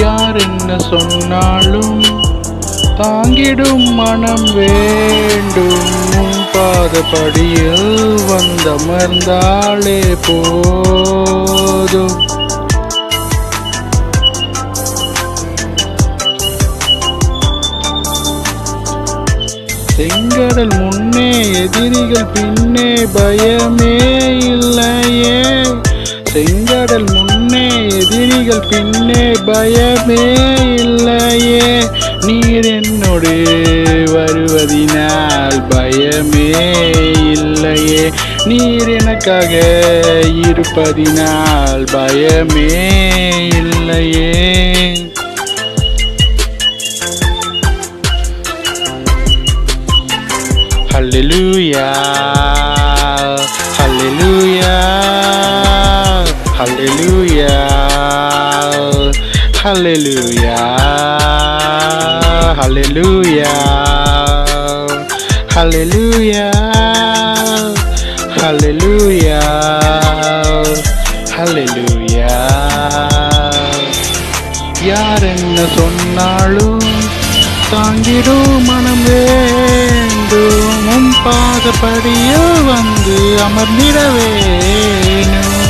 யார் என்ன சொன்னாலும் தாங்கிடும் மனம் வேண்டும் உன் பாதப்படியில் வந்தமர்ந்தாலே போதும் செங்கடல் முன்னே எதிரிகள் பின்னே பயமே இல்லையே செங்கடல் முன்னே எதிரிகள் பின்னே பயமே இல்லையே நீர் என்னோடு வருவதினால் பயமே இல்லையே நீர் எனக்காக இருப்பதினால் பயமே இல்லையே Hallelujah. Hallelujah. Hallelujah. Hallelujah. Hallelujah. Hallelujah. Hallelujah. Hallelujah. யார் என்ன சொன்னாலும் தாங்கிடும் மனம் வேண்டும் உன் பாதப்படியில் வந்து அமர்ந்திட வேணும்